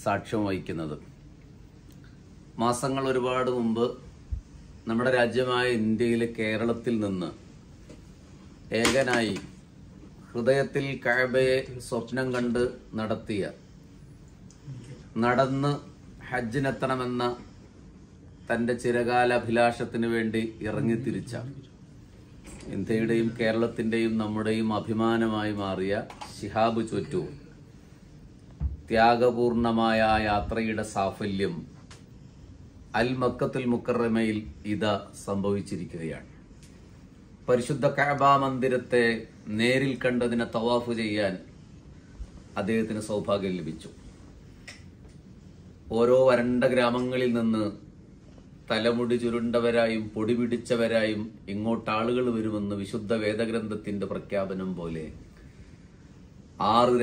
സാക്ഷ്യം വഹിക്കുന്നത് മാസങ്ങൾ ഒരുപാട് മുമ്പ് നമ്മുടെ രാജ്യമായ ഇന്ത്യയിലെ കേരളത്തിൽ നിന്ന് ഏകനായി ഹൃദയത്തിൽ കഅബയെ സ്വപ്നം കണ്ട് നടത്തിയ നടന്ന് ഹജ്ജിനെത്തണമെന്ന തന്റെ ചിരകാല അഭിലാഷത്തിന് വേണ്ടി ഇറങ്ങിത്തിരിച്ച ഇന്ത്യയുടെയും കേരളത്തിന്റെയും നമ്മുടെയും അഭിമാനമായി മാറിയ ശിഹാബ് ചൊറ്റൂർ ത്യാഗപൂർണമായ ആ യാത്രയുടെ സാഫല്യം അൽ മക്കത്തുൽ മുക്കറമയിൽ ഇതാ സംഭവിച്ചിരിക്കുകയാണ് പരിശുദ്ധ കഅബ മന്ദിരത്തെ നേരിൽ കണ്ടതിനെ തവാഫ് ചെയ്യാൻ അദ്ദേഹത്തിന് സൗഭാഗ്യം ലഭിച്ചു ഓരോ വരണ്ട ഗ്രാമങ്ങളിൽ നിന്ന് തലമുടി ചുരുണ്ടവരായും പൊടി പിടിച്ചവരായും ഇങ്ങോട്ട് ആളുകൾ വരുമെന്ന് വിശുദ്ധ വേദഗ്രന്ഥത്തിന്റെ പ്രഖ്യാപനം പോലെ ആറ്